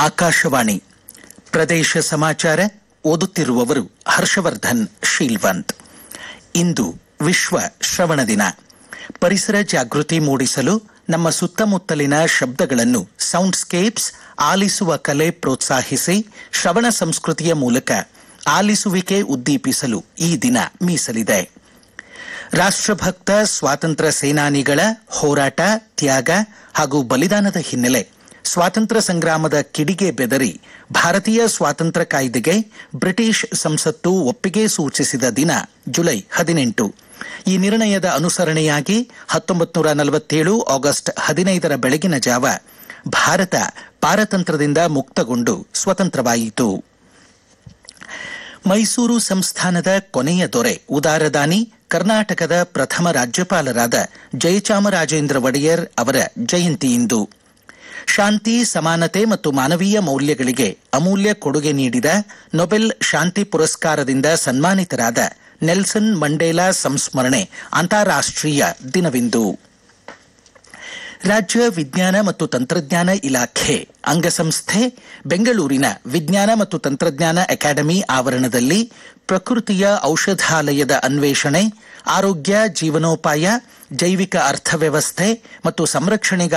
ಆಕಾಶವಾಣಿ ಪ್ರದೇಶ ಸಮಾಚಾರ ಓದುತ್ತಿರುವವರು ಹರ್ಷವರ್ಧನ್ ಶೀಲ್ವಂತ್ ಇಂದು ವಿಶ್ವ ಶ್ರವಣ ದಿನ ಪರಿಸರ ಜಾಗೃತಿ ಮೂಡಿಸಲು ನಮ್ಮ ಸುತ್ತಮುತ್ತಲಿನ ಶಬ್ದಗಳನ್ನು ಸೌಂಡ್ಸ್ಕೇಪ್ಸ್ ಆಲಿಸುವ ಕಲೆ ಪ್ರೋತ್ಸಾಹಿಸಿ ಶ್ರವಣ ಸಂಸ್ಕೃತಿಯ ಮೂಲಕ ಆಲಿಸುವಿಕೆ ಉದ್ದೀಪಿಸಲು ಈ ದಿನ ಮೀಸಲಿದೆ ರಾಷ್ಟ್ರಭಕ್ತ ಸ್ವಾತಂತ್ರ್ಯ ಸೇನಾನಿಗಳ ಹೋರಾಟ ತ್ಯಾಗ ಹಾಗೂ ಬಲಿದಾನದ ಹಿನ್ನೆಲೆ ಸ್ವಾತಂತ್ರ್ಯ ಸಂಗ್ರಾಮದ ಕಿಡಿಗೆ ಬೆದರಿ ಭಾರತೀಯ ಸ್ವಾತಂತ್ರ್ಯ ಕಾಯ್ದೆಗೆ ಬ್ರಿಟಿಷ್ ಸಂಸತ್ತು ಒಪ್ಪಿಗೆ ಸೂಚಿಸಿದ ದಿನ ಜುಲೈ ಹದಿನೆಂಟು ಈ ನಿರ್ಣಯದ ಅನುಸರಣೆಯಾಗಿ ಹತ್ತೊಂಬತ್ತು ನೂರ ನಲವತ್ತೇಳು ಆಗಸ್ಟ್ ಹದಿನೈದರ ಬೆಳಗಿನ ಜಾವ ಭಾರತ ಪಾರತಂತ್ರದಿಂದ ಮುಕ್ತಗೊಂಡು ಸ್ವತಂತ್ರವಾಯಿತು ಮೈಸೂರು ಸಂಸ್ಥಾನದ ಕೊನೆಯ ದೊರೆ ಉದಾರದಾನಿ ಕರ್ನಾಟಕದ ಪ್ರಥಮ ರಾಜ್ಯಪಾಲರಾದ ಜಯಚಾಮರಾಜೇಂದ್ರ ಒಡೆಯರ್ ಅವರ ಜಯಂತಿ ಇಂದು ಶಾಂತಿ ಸಮಾನತೆ ಮತ್ತು ಮಾನವೀಯ ಮೌಲ್ಯಗಳಿಗೆ ಅಮೂಲ್ಯ ಕೊಡುಗೆ ನೀಡಿದ ನೊಬೆಲ್ ಶಾಂತಿ ಪುರಸ್ಕಾರದಿಂದ ಸನ್ಮಾನಿತರಾದ ನೆಲ್ಸನ್ ಮಂಡೇಲಾ ಸಂಸ್ಮರಣೆ ಅಂತಾರಾಷ್ಟ್ರೀಯ ದಿನವಿಂದು ರಾಜ್ಯ ವಿಜ್ಞಾನ ಮತ್ತು ತಂತ್ರಜ್ಞಾನ ಇಲಾಖೆ ಅಂಗಸಂಸ್ಥೆ ಬೆಂಗಳೂರಿನ ವಿಜ್ಞಾನ ಮತ್ತು ತಂತ್ರಜ್ಞಾನ ಅಕಾಡೆಮಿ ಆವರಣದಲ್ಲಿ ಪ್ರಕೃತಿಯ ಔಷಧಾಲಯದ ಅನ್ವೇಷಣೆ ಆರೋಗ್ಯ ಜೀವನೋಪಾಯ ಜೈವಿಕ ಅರ್ಥವ್ಯವಸ್ಥೆ ಮತ್ತು ಸಂರಕ್ಷಣೆಗಾಗಿ